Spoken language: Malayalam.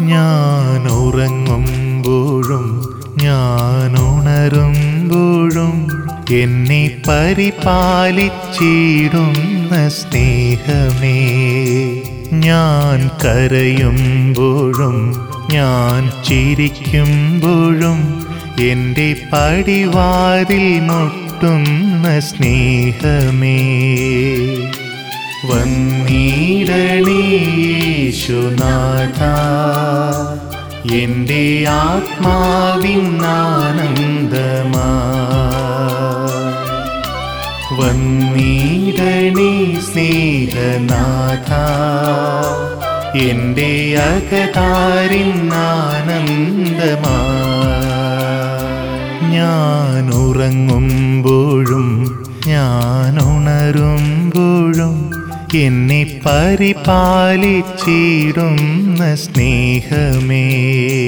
ഞാൻ ഉറങ്ങുമ്പോഴും ഞാൻ ഉണരുമ്പോഴും എന്നെ പരിപാലിച്ചിടുന്ന സ്നേഹമേ ഞാൻ കരയുമ്പോഴും ഞാൻ ചിരിക്കുമ്പോഴും എൻ്റെ പടിവാതിൽ മുട്ടുന്ന സ്നേഹമേ വന്നീടണീശുനാഥ എൻ്റെ ആത്മാവിനാനന്ദമാ വന്നീടണീ സ്നേഹനാഥ എൻ്റെ അകതാരിനാനന്ദമാ ഞാൻ ഉറങ്ങുമ്പോഴും ഞാൻ ഉണരുമ്പോഴും എന്നെ പരിപാലിച്ചിടുന്ന സ്നേഹമേ